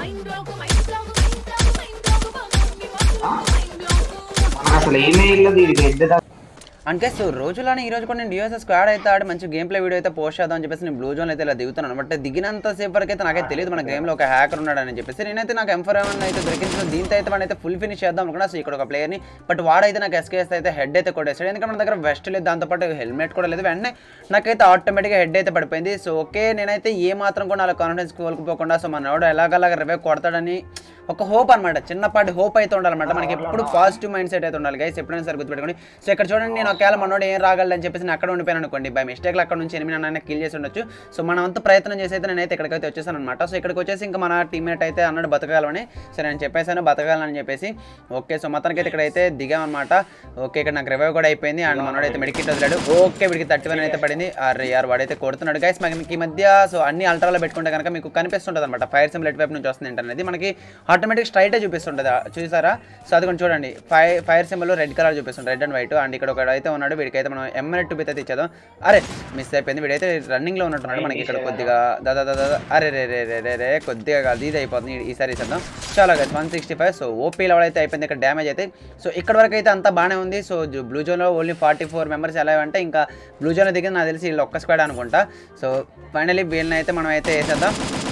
అసలు ఏమీ లేదు ఇది పెద్ద అంటే సో రోజులానే ఈ రోజు కూడా నేను డిఎస్ఎస్ స్క్వాడ్ అయితే ఆడి మంచి గేమ్ ప్లే వీడియో అయితే పోస్ట్ చేద్దాం అని చెప్పేసి నేను బ్లూ జోన్ అయితే ఇలా దిగుతున్నాను బట్ దిగినంత సేపు వరకు అయితే నాకైతే తెలియదు మన గేమ్లో ఒక హ్యాకర్ ఉన్నాడని చెప్పేసి నేనైతే నాకు ఎంఫర్ ఏమన్నా అయితే దొరికించిన దీంతో అయితే మనం అయితే ఫుల్ ఫినిష్ చేద్దాం అనుకున్నా సో ఇక్కడ ఒక ప్లేయర్ని బట్ వాడైతే నాకు ఎస్కేఎస్ అయితే హెడ్ అయితే కొట్టేస్తాడు ఎందుకంటే మన దగ్గర వెస్ట్ లేదు దాంతోపాటు హెల్మెట్ కూడా లేదు వెంటనే నాకైతే ఆటోమేటిక్గా హెడ్ అయితే పడిపోయింది సో ఓకే నేనైతే ఏ మాత్రం కూడా నాలో కాన్ఫిడెన్స్ కోల్పోకుండా సో మన ఎవడో ఎలాగలాగా రివైవ్ కొడతాడని ఒక హోప్ అనమాట చిన్నపాటి హోప్ అయితే ఉండాలన్నమాట మనకి ఎప్పుడు పాజిటివ్ మైండ్ సెట్ అయితే ఉండాలి గైస్ ఎప్పుడైనా సరే గుర్తుపెట్టుకోండి సో ఇక్కడ చూడండి నేను ఒకవేళ మనోడు ఏం రాగలని చెప్పేసి నేను అక్కడ ఉండిపోయాను అనుకోండి బై మిస్టేక్లో అక్కడ నుంచి ఎనిమిది నన్ను కిల్ చేసి ఉండొచ్చు సో మనం అంత ప్రయత్నం చేసి అయితే నేనైతే ఇక్కడికైతే వచ్చేసాను అనమాట సో ఇక్కడికి వచ్చేసి ఇంకా మన టీమ్మేట్ అయితే అన్నాడు బతకాలని సో నేను చెప్పేసాను బతకాలని చెప్పేసి ఓకే సో మొత్తానికి అయితే ఇక్కడైతే దిగామన్నమాట ఓకే ఇక్కడ నాకు రివైవ్ కూడా అయిపోయింది అండ్ మనోడు అయితే మెడికిట్ వదిలాడు ఓకే వీడికి థర్టీ వన్ అయితే పడింది అరే యార్ వాడైతే కొడుతున్నాడు గైస్ మనకి ఈ మధ్య సో అన్ని అల్ట్రాలో పెట్టుకుంటే కనుక మీకు కనిపిస్తుంటుంది అనమాట ఫైర్ సిమ్ లెట్ వైపు నుంచి వస్తుంది ఏంటి అనేది మనకి ఆటోమేటిక్ స్ట్రైటే చూపిస్తుంటుంది ఆ- చూసారా సో అది కొంచెం చూడండి fire fire symbol red colour చూపిస్తుంది రెడ్ అండ్ వైట్ అండ్ ఇక్కడ ఒక అయితే ఉన్నాడు వీడికైతే మనం ఎంఎనెట్ టూ అయితే ఇచ్చేద్దాం అరే మిస్ అయిపోయింది వీడైతే రన్నింగ్లో ఉన్నట్టున్నాడు మనకి ఇక్కడ కొద్దిగా దాదా దాదా అరే రే రే రే రే రే కొద్దిగా కాదు ఇది అయిపోతుంది ఈ- ఈసారి ఇచ్చేద్దాం చాలా guys one sixty five so OP level అయితే అయిపోయింది ఇక్కడ డ్యామేజ్ అయితే సో ఇక్కడ వరకు అయితే అంతా బాగానే ఉంది సో బ్లూ జోన్లో ఓన్లీ ఫార్టీ ఫోర్ మెంబర్స్ ఎలా అంటే ఇంకా బ్లూ జోన్లో దిగింది నాకు తెలిసి వీళ్ళు ఒక్క స్క్వాడ్ అనుకుంటా సో ఫైనలీ వీళ్ళని అయితే మనం అయితే వేసేద్దాం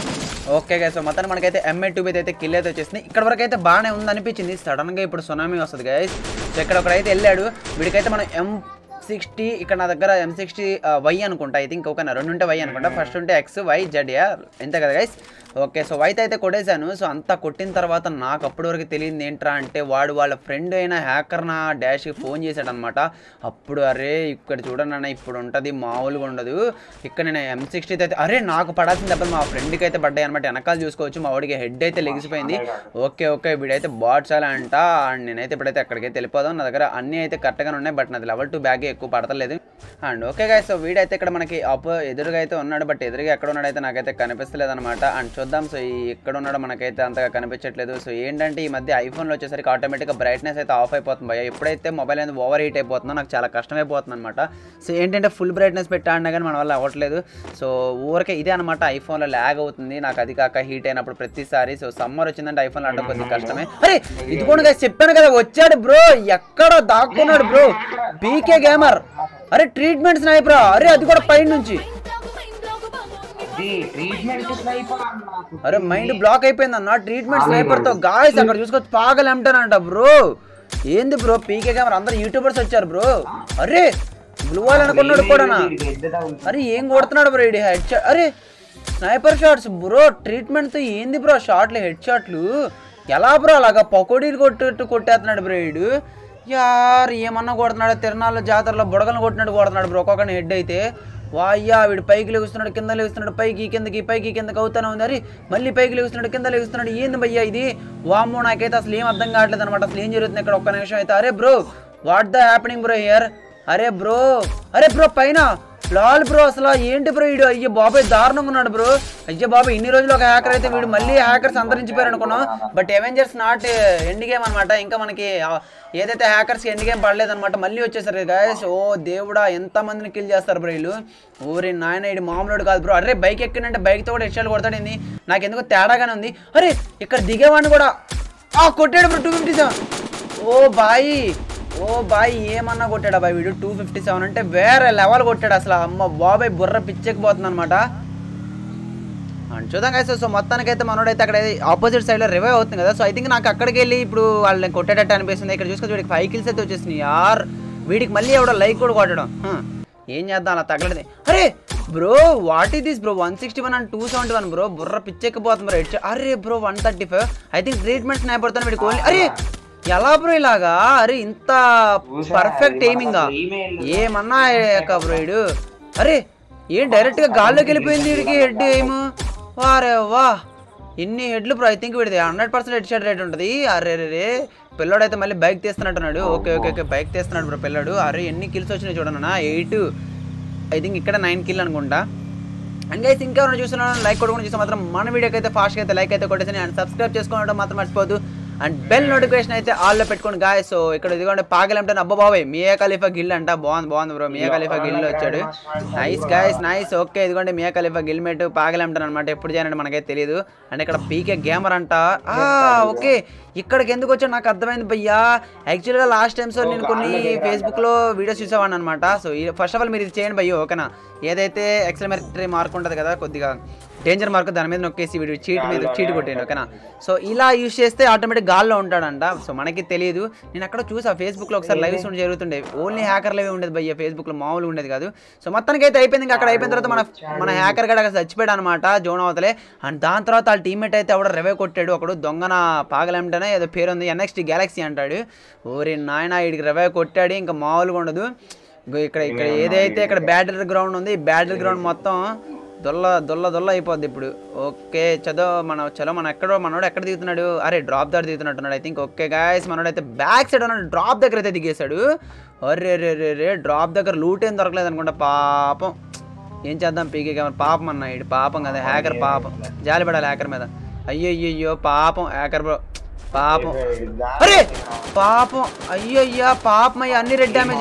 ఓకే గైస్ సో మొత్తం మనకైతే ఎంఏ టూ అయితే కిల్ అయితే వచ్చేసింది ఇక్కడ వరకు అయితే బాగానే ఉంది అనిపించింది సడన్గా ఇప్పుడు సునామీ వస్తుంది గైస్ సో ఇక్కడ ఒకడైతే వెళ్ళాడు వీడికైతే మనం ఎం సిక్స్టీ ఇక్కడ నా దగ్గర ఎం సిక్స్టీ వై అనుకుంటా ఐ థింక్ ఓకే రెండు ఉంటే వై అనుకుంటా ఫస్ట్ ఉంటే ఎక్స్ వై జెడ్ యా అంతే కదా గైస్ ఓకే సో వైట్ అయితే కొట్టేశాను సో అంతా కొట్టిన తర్వాత నాకు అప్పటి వరకు తెలియదు ఏంట్రా అంటే వాడు వాళ్ళ ఫ్రెండ్ అయిన హ్యాకర్ నా డాష్కి ఫోన్ చేశాడనమాట అప్పుడు అరే ఇక్కడ చూడండి అన్న ఇప్పుడు ఉంటుంది మామూలుగా ఉండదు ఇక్కడ నేను ఎం సిక్స్టీ అయితే అరే నాకు పడాల్సిన దెబ్బలు మా ఫ్రెండ్కి అయితే పడ్డాయి అనమాట వెనకాల చూసుకోవచ్చు మా వాడికి హెడ్ అయితే లెగిసిపోయింది ఓకే ఓకే వీడైతే బాట్ చాలా అంట అండ్ నేనైతే ఇప్పుడైతే అక్కడికి వెళ్ళిపోదాం నా దగ్గర అన్నీ అయితే కరెక్ట్గానే ఉన్నాయి బట్ నాది లెవెల్ టూ బ్యాగ్ ఎక్కువ పడతలేదు అండ్ ఓకే గాయస్ సో వీడైతే ఇక్కడ మనకి అప్ ఎదురుగా అయితే ఉన్నాడు బట్ ఎదురుగా ఎక్కడ ఉన్నాడైతే నాకైతే కనిపిస్తలేదు అనమాట అండ్ చూద్దాం సో ఈ ఎక్కడ ఉన్నాడో మనకైతే అంతగా కనిపించట్లేదు సో ఏంటంటే ఈ మధ్య ఐఫోన్లో వచ్చేసరికి ఆటోమేటిక్గా బ్రైట్నెస్ అయితే ఆఫ్ అయిపోతుంది భయ ఎప్పుడైతే మొబైల్ అనేది ఓవర్ హీట్ అయిపోతుందో నాకు చాలా కష్టమైపోతుంది అనమాట సో ఏంటంటే ఫుల్ బ్రైట్నెస్ పెట్టాడినా కానీ మన వల్ల అవ్వట్లేదు సో ఊరికే ఇదే అనమాట ఐఫోన్లో ల్యాగ్ అవుతుంది నాకు అది కాక హీట్ అయినప్పుడు ప్రతిసారి సో సమ్మర్ వచ్చిందంటే ఐఫోన్లో అంటే కొద్దిగా కష్టమే అరే ఇది కూడా guys చెప్పాను కదా వచ్చాడు బ్రో ఎక్కడో దాక్కున్నాడు బ్రో పీకే గేమర్ అరే ట్రీట్మెంట్ స్నైపరా అరే అది కూడా పైన నుంచి అది ట్రీట్మెంట్ స్నైపర్ నాకు అరే మైండ్ బ్లాక్ అయిపోయింది అన్న ట్రీట్మెంట్ స్నైపర్ తో గాయస్ అక్కడ చూసుకొచ్చి పాగలు ఏమిటానంట బ్రో ఏంది బ్రో పీకే కెమెరా అందరు యూట్యూబర్స్ వచ్చారు బ్రో అరే బ్లూ వాల్ అనుకున్నాడు కూడానా పెద్దదా ఉంది అరే ఏం కొడుతున్నాడు బ్రో ఇది హెడ్ షాట్ అరే స్నైపర్ షాట్స్ బ్రో ట్రీట్మెంట్ తో ఏంది బ్రో షాట్లు హెడ్ షాట్లు ఎలా బ్రో అలాగా పకోడీలు కొట్టు కొట్టేస్తున్నాడు బ్రో వీడు యార్ ఏమన్నా కొడుతున్నాడు తిరణాల జాతరలో బుడగలను కొట్టినట్టు కొడుతున్నాడు బ్రో ఒక్కొక్కని హెడ్ అయితే వాయ్యా వీడు పైకి లెగుస్తున్నాడు కింద లెగుస్తున్నాడు పైకి కిందకి పైకి కిందకి అవుతానే ఉంది అరే మళ్ళీ పైకి లెగుస్తున్నాడు కింద లెగుస్తున్నాడు ఏంది భయ్యా ఇది వామ్మో నాకైతే అసలు ఏం అర్థం కావట్లేదు అనమాట అసలు ఏం జరుగుతుంది ఇక్కడ ఒక్క నిమిషం అయితే అరే bro what the happening bro here అరే బ్రో అరే బ్రో పైన లాల్ బ్రో అసలు ఏంటి బ్రో వీడు అయ్యో బాబాయ్ దారుణంగా ఉన్నాడు బ్రో అయ్యో బాబాయ్ ఇన్ని రోజులు ఒక హ్యాకర్ అయితే వీడు మళ్ళీ హ్యాకర్స్ అంతరించిపోయారు అనుకున్నాం but Avengers not endgame అనమాట ఇంకా మనకి ఆ, ఏదైతే హ్యాకర్స్కి ఎండ్ గేమ్ పడలేదన్నమాట మళ్ళీ వచ్చేసారు గాయస్ ఓ దేవుడా ఎంత మందిని కిల్ చేస్తారు బ్రో వీళ్ళు ఊరి నాయన ఇది మామూలుడు కాదు బ్రో అరే బైక్ ఎక్కినంటే బైక్తో కూడా హెడ్షాట్ కొడతాడింది నాకు ఎందుకో తేడాగానే ఉంది అరే ఇక్కడ దిగేవాడిని కూడా ఆ కొట్టాడు bro two fifty seven oh boy oh boy ఏమన్నా కొట్టాడా బాయ్ వీడు టూ ఫిఫ్టీ సెవెన్ అంటే వేరే లెవెల్ కొట్టాడు అసలు అమ్మ బాబాయ్ బుర్ర పిచ్చెక్కిపోతుంది అనమాట అండ్ చూద్దాం కదా సో మొత్తానికైతే మనోడైతే అక్కడ ఆపోజిట్ సైడ్లో రివైవ్ అవుతుంది కదా సో ఐ థింక్ నాకు అక్కడికి వెళ్ళి ఇప్పుడు వాళ్ళని కొట్టేటట్టు అనిపిస్తుంది ఇక్కడ చూసుకొని వీడికి ఫైవ్ కిల్స్ అయితే వచ్చేసినాయి యార్ వీడికి మళ్ళీ ఎవడో లైక్ కూడా కొట్టడం హ, ఏం చేద్దాం అలా తగలది అరే బ్రో వాట్ ఈ this bro one sixty one and two seventy one bro బుర్ర పిచ్చెక్కిపోతుంది బ్రో హెడ్ అరే bro one thirty five I think treatment స్నాపడుతాను వీడికి ఓన్లీ అరే ఎలా బ్రో ఇలాగా అరే ఇంత పర్ఫెక్ట్ ఎయిమింగా ఏమన్నా అయ్యాక బ్రో వీడు అరే ఏం డైరెక్ట్ గా గాల్లోకి వెళ్ళిపోయింది వీడికి హెడ్ ఎయిమ్ వారే వా ఎన్ని హెడ్లు బ్రో ఐ థింక్ వీడిది hundred percent head shot rate ఉంటుంది అరే రే రే పిల్లోడు అయితే మళ్ళీ బైక్ తీస్తున్నట్టున్నాడు ఓకే ఓకే ఓకే బైక్ తీస్తున్నాడు బ్రో పిల్లాడు అరే ఎన్ని కిల్స్ వచ్చినాయి చూడన్నా ఎయిట్ ఐ థింక్ ఇక్కడ నైన్ కిల్ అనుకుంటా అండ్ గైస్ ఇంకా చూస్తున్నాను లైక్ కొట్టుకుని చూస్తే మాత్రం మన వీడియోకి అయితే ఫాస్ట్గా అయితే లైక్ అయితే కొట్టేసి అండ్ సబ్స్క్రైబ్ చేసుకోవడం మాత్రం మర్చిపోదు అండ్ బెల్ నోటిఫికేషన్ అయితే ఆల్లో పెట్టుకోండి గాయ సో ఇక్కడ ఇదిగోండి పాగలంటే అబ్బా బాబాయ్ మియా ఖలీఫా గిల్ అంట బాగుంది బాగుంది బ్రో మియా ఖలీఫా గిల్ వచ్చాడు నైస్ గాయస్ నైస్ ఓకే ఇదిగోండి మియా ఖలీఫా గిల్ మేట్ పాగలంటాను అనమాట ఎప్పుడు చేయాలంటే మనకైతే తెలియదు అండ్ ఇక్కడ పీకే గేమర్ అంట ఆ, ఓకే ఇక్కడికి ఎందుకు వచ్చాడు నాకు అర్థమైంది భయ్యా యాక్చువల్గా లాస్ట్ టైం సో నేను కొన్ని ఫేస్బుక్లో వీడియోస్ చూసేవాడిని అనమాట సో ఫస్ట్ ఆఫ్ ఆల్ మీరు ఇది చేయండి భయ్యో ఓకేనా ఏదైతే ఎక్సలమేటరీ మార్క్ ఉంటుంది కదా కొద్దిగా డేంజర్ మార్క్ దాని మీద నొక్కేసి వీడు చీట్ మీద చీట్ కొట్టేయండి ఓకేనా సో ఇలా యూస్ చేస్తే ఆటోమేటిక్ గాల్లో ఉంటాడంట సో మనకి తెలియదు నేను అక్కడ చూసా ఫేస్బుక్లో ఒకసారి లైవ్స్ ఉండి జరుగుతుండే ఓన్లీ హ్యాకర్లే ఉండేది భయ్య ఫేస్బుక్లో మామూలు ఉండేది కాదు సో మొత్తానికి అయితే అయిపోయింది ఇంకా అక్కడ అయిపోయిన తర్వాత మన మన హ్యాకర్ గడ చచ్చిపోయాడు అనమాట జోన్ అవతలే అండ్ దాని తర్వాత వాళ్ళ టీమ్మేట్ అయితే ఎవడో రెవే కొట్టాడు ఒకడు దొంగన పాగలంటేనే ఏదో పేరు ఉంది ఎన్ఎక్స్టీ గ్యాలక్సీ అంటాడు ఓరి నాయన వీడికి రెవే కొట్టాడు ఇంకా మామూలుగా ఉండదు ఇగో ఇక్కడ ఇక్కడ ఏదైతే ఇక్కడ బ్యాటిల్ గ్రౌండ్ ఉంది ఈ బ్యాటిల్ గ్రౌండ్ మొత్తం దొల్ల దొల్ల దొల్ల అయిపోద్ది ఇప్పుడు ఓకే చదో మన చలో మన ఎక్కడో మనోడు ఎక్కడ దిగుతున్నాడు అరే డ్రాప్ దగ్గర దిగుతున్నట్టున్నాడు ఐ థింక్ ఓకే గాయస్ మనోడు అయితే బ్యాక్ సైడ్ ఉన్నాడు డ్రాప్ దగ్గర అయితే దిగేశాడు అరే రే రే రే డ్రాప్ దగ్గర లూట్ ఏం దొరకలేదు అనుకుంటా పాపం ఏం చేద్దాం పీకే కెమెరా పాపం అన్న ఇటు పాపం కదా హ్యాకర్ పాపం జాలి పడాలి హ్యాకర్ మీద అయ్యో అయ్యో పాపం హ్యాకర్ బ్రో పాపం అరే పాపం అయ్యయ్యా పాపం అయ్యా అన్ని రెడ్ డ్యామేజ్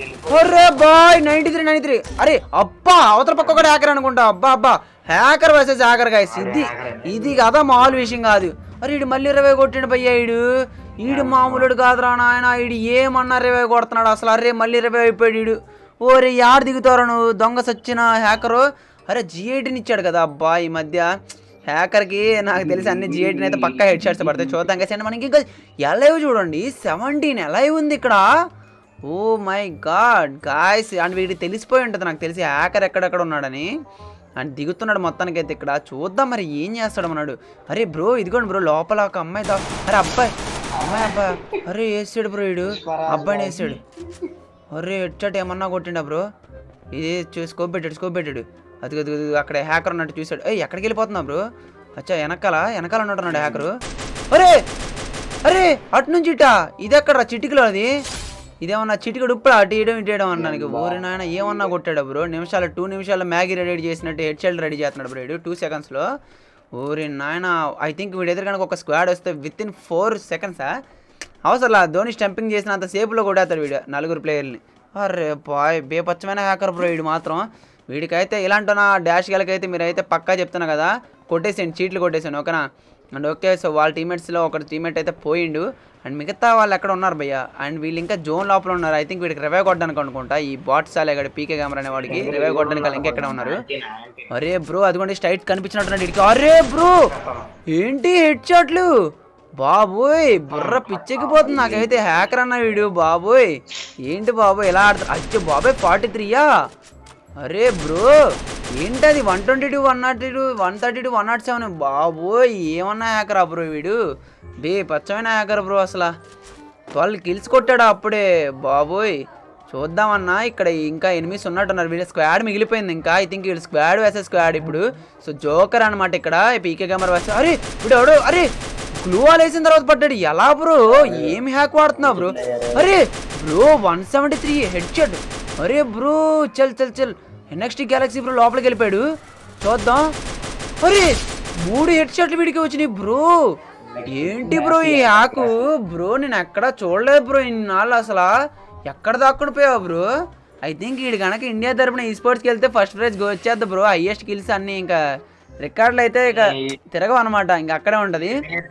అరే boy ninety three ninety three అరే అబ్బా అవతల పక్క కూడా హ్యాకర్ అనుకుంటా అబ్బా అబ్బా హ్యాకర్ వర్సెస్ హ్యాకర్ గాయస్ ఇది ఇది కదా మామూలు విషయం కాదు అరే ఈడు మళ్ళీ ఇరవై కొట్టిండు భయ్యా ఈడు ఈడు మామూలుడు కాదురా నాయన ఈడు ఏమన్నా ఇరవై కొడుతున్నాడు అసలు అరే మళ్ళీ ఇరవై అయిపోయాడు ఈడు ఓరే యాడ్ దిగుతారు నువ్వు దొంగ సచ్చిన హ్యాకరు అరే జీ ఎయిటీని ఇచ్చాడు కదా అబ్బా ఈ మధ్య హ్యాకర్కి నాకు తెలిసి అన్ని జీ ఎయిటీన్ అయితే పక్కా హెడ్ షాట్స్ పడతాయి చూద్దాం కదా అండ్ మనకి ఇంకా ఎలైవ్ చూడండి సెవెంటీన్ ఎలైవ్ ఉంది ఇక్కడ oh my god guys and వీడికి తెలిసిపోయి ఉంటుంది నాకు తెలిసి హ్యాకర్ ఎక్కడెక్కడ ఉన్నాడని అండ్ దిగుతున్నాడు మొత్తానికి అయితే ఇక్కడ చూద్దాం మరి ఏం చేస్తాడు అన్నాడు అరే బ్రో ఇదిగోండి బ్రో లోపల ఒక అమ్మాయి దా అరే అబ్బాయి అమ్మాయి అబ్బాయి అరే వేసాడు బ్రో వీడు అబ్బాయిని వేసాడు అరే హెడ్షాట్ ఏమన్నా కొట్టిండా బ్రో ఇది చూ- స్కోప్ పెట్టాడు స్కోప్ పెట్టాడు అది అది అది అక్కడ హ్యాకర్ ఉన్నట్టు చూశాడు ఏయ్ ఎక్కడికి వెళ్ళిపోతున్నా బ్రో అచ్చా వెనకాల వెనకాల ఉన్నట్టున్నాడు హ్యాకరు అరే అరే అటు నుంచి ఇటా ఇది ఎక్కడ చిటికలో అది ఇదేమన్నా చిటికడు ఇప్పుడు అటు ఇయడం ఇటు ఇయడం అన్నానికి ఊరి నాయన ఏమన్నా కొట్టాడు బ్రో నిమిషాలు టూ నిమిషాలు మ్యాగీ రెడీ చేసినట్టు హెడ్ షెల్ రెడీ చేస్తున్నాడు బ్రో వీడు టూ సెకండ్స్లో ఊరి నాయన ఐ థింక్ వీడి ఎదురు కనుక ఒక స్క్వాడ్ వస్తే విత్ ఇన్ ఫోర్ సెకండ్సా అవసరం ధోని స్టంపింగ్ చేసినంత సేపులో కొడేస్తాడు వీడు నలుగురు ప్లేయర్ని అరే బాయ్ బేపచ్చమైన హ్యాకర్ బ్రో వీడు మాత్రం వీడికైతే ఇలాంటి నా డాష్ గలకైతే మీరైతే పక్కా చెప్తున్నా కదా కొట్టేసాను చీట్లు కొట్టేసాను ఓకేనా అండ్ ఓకే సో వాళ్ళ టీమేట్స్లో ఒక టీమేట్ అయితే పోయిండు అండ్ మిగతా వాళ్ళు ఎక్కడ ఉన్నారు భయ్య అండ్ వీళ్ళు ఇంకా జోన్ లోపల ఉన్నారు ఐ థింక్ వీడికి రివైవ్ కొట్టడానికి అనుకుంటా ఈ బాట్ సాలే ఇక్కడ పీకే కెమెరా అనే వాడికి రివైవ్ కొట్టడానికి వాళ్ళు ఇంకెక్కడ ఉన్నారు అరే బ్రో అదిగోండి స్ట్రైట్ కనిపించినట్టున్నాడు వీడికి అరే బ్రో ఏంటి హెడ్ షాట్లు బాబోయ్ బుర్ర పిచ్చెక్కిపోతుంది నాకైతే హ్యాకర్ అన్న వీడు బాబోయ్ ఏంటి బాబోయ్ ఎలా ఆడుతా అచ్చో బాబోయ్ ఫార్టీ త్రీయా అరే బ్రో ఏంటది one twenty two one not two one thirty two one not seven బాబోయ్ ఏమన్నా హ్యాకరా బ్రో వీడు బే పచ్చమైన హ్యాకర్ బ్రో అసలు ట్వెల్వ్ కిల్స్ కొట్టాడు అప్పుడే బాబోయ్ చూద్దామన్నా ఇక్కడ ఇంకా ఎనిమిస్ ఉన్నట్టున్నారు వీళ్ళ స్క్వాడ్ మిగిలిపోయింది ఇంకా ఐ థింక్ వీళ్ళు స్క్వాడ్ వేసే స్క్వాడ్ ఇప్పుడు సో జోకర్ అనమాట ఇక్కడ పీకే కెమెరా వేస్తే అరే ఇప్పుడు ఎవడు అరే గ్లూ వాల్ వేసిన తర్వాత పడ్డాడు ఎలా బ్రో ఏం హ్యాక్ వాడుతున్నావు బ్రో అరే bro one seventy three head shot అరే బ్రో చల్ చల్ చల్ నెక్స్ట్ గ్యాలక్సీ బ్రో లోపలికి వెళ్ళిపోయాడు చూద్దాం అరే మూడు హెడ్ షాట్లు వీడికి వచ్చినాయి బ్రో ఏంటి బ్రో ఈ హ్యాకు బ్రో నేను ఎక్కడా చూడలేదు బ్రో ఇన్నాళ్ళు అసలు ఎక్కడ దాక్కుని పోయావు బ్రో ఐ థింక్ వీడు కనుక ఇండియా తరపున ఈ స్పోర్ట్స్కి వెళ్తే ఫస్ట్ ప్రైజ్ వచ్చేద్ది బ్రో హైయెస్ట్ కిల్స్ అన్నీ ఇంకా రికార్డులు అయితే ఇక తిరగవు అనమాట ఇంకా అక్కడే ఉంటుంది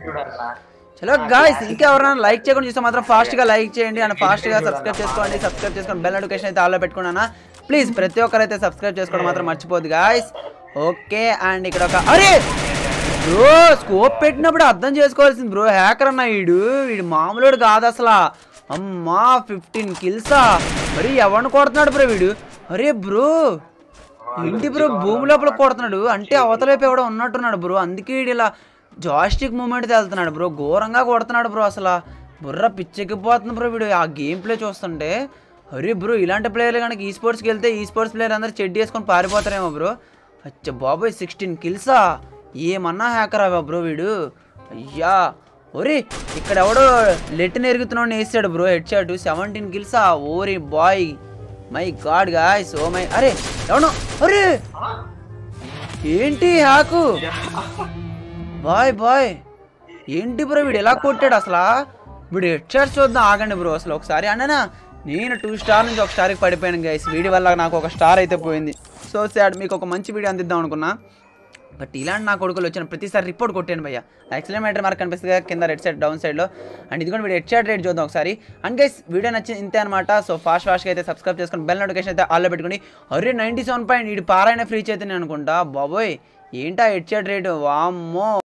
చలో గాయస్ ఇంకా ఎవరైనా లైక్ చేయకుండా చూస్తే మాత్రం ఫాస్ట్గా లైక్ చేయండి అండ్ ఫాస్ట్గా సబ్స్క్రైబ్ చేసుకోండి సబ్స్క్రైబ్ చేసుకోండి బెల్ నోటిఫికేషన్ అయితే ఆల్లో పెట్టుకున్నానా ప్లీజ్ ప్రతి ఒక్కరు అయితే సబ్స్క్రైబ్ చేసుకోవడం మాత్రం మర్చిపోద్దు గాయస్ ఓకే అండ్ ఇక్కడ ఒక అరే బ్రో స్కోప్ పెట్టినప్పుడు అర్థం చేసుకోవాల్సింది బ్రో హ్యాకర్ అన్న వీడు వీడు మామూలుడు కాదు అసలు అమ్మా ఫిఫ్టీన్ కిల్సా మరి ఎవరిని కొడుతున్నాడు బ్రో వీడు అరే బ్రో ఏంటి బ్రో భూమి లోపల కొడుతున్నాడు అంటే అవతలైపు ఎవడో ఉన్నట్టున్నాడు బ్రో అందుకే వీడు ఇలా జాస్టిక్ మూమెంట్ వెళ్తున్నాడు బ్రో ఘోరంగా కొడుతున్నాడు బ్రో అసలు బుర్ర పిచ్చెక్కిపోతుంది బ్రో వీడు ఆ గేమ్ ప్లే చూస్తుంటే అరే బ్రో ఇలాంటి ప్లేయర్లు కనుక ఈ స్పోర్ట్స్కి వెళ్తే ఈ స్పోర్ట్స్ ప్లేయర్ అందరూ చెడ్డి వేసుకొని పారిపోతారేమో బ్రో అచ్చ బాబోయ్ సిక్స్టీన్ కిల్సా ఏమన్నా హ్యాకర్ అవా బ్రో వీడు అయ్యా ఒరే ఇక్కడ ఎవడో లెట్టిన ఎరుగుతున్నాడు వేసాడు బ్రో హెడ్ షాట్ సెవెంటీన్ కిల్సా ఓరి boy my god guys oh my అరే ఎవను అరే ఏంటి హ్యాకు బాయ్ బాయ్ ఏంటి బ్రో వీడు ఎలా కొట్టాడు అసలు వీడు హెడ్ షాట్స్ చూద్దాం ఆగండి బ్రో అసలు ఒకసారి అన్ననా నేను టూ స్టార్ నుంచి ఒక స్టార్కి పడిపోయాను గైస్ వీడి వల్ల నాకు ఒక స్టార్ అయితే పోయింది సో సాడ్ మీకు ఒక మంచి వీడియో అందిద్దాం అనుకున్నా బట్ ఇలాంటి నా కొడుకులు వచ్చిన ప్రతిసారి రిపోర్ట్ కొట్టాను భయ్య ఎక్సలమేటర్ మార్క్ కనిపిస్తుంది కదా కింద రెడ్ సైడ్ డౌన్ సైడ్లో అండ్ ఇది కూడా వీడియో హెడ్ షాట్ రేట్ చూద్దాం ఒకసారి అండ్ గైస్ వీడియో నచ్చి ఇంతే అనమాట సో ఫాస్ట్ ఫాస్ట్గా అయితే సబ్స్క్రైబ్ చేసుకుని బెల్ నోటిఫికేషన్ అయితే ఆల్లో పెట్టుకుని అరే నైంటీ సెవెన్ పాయింట్ ఇది పారాయణ ఫ్రీ చేతి అనుకుంటా బాబోయ్ ఏంటా హెడ్ షాట్ రేటు వామ్మో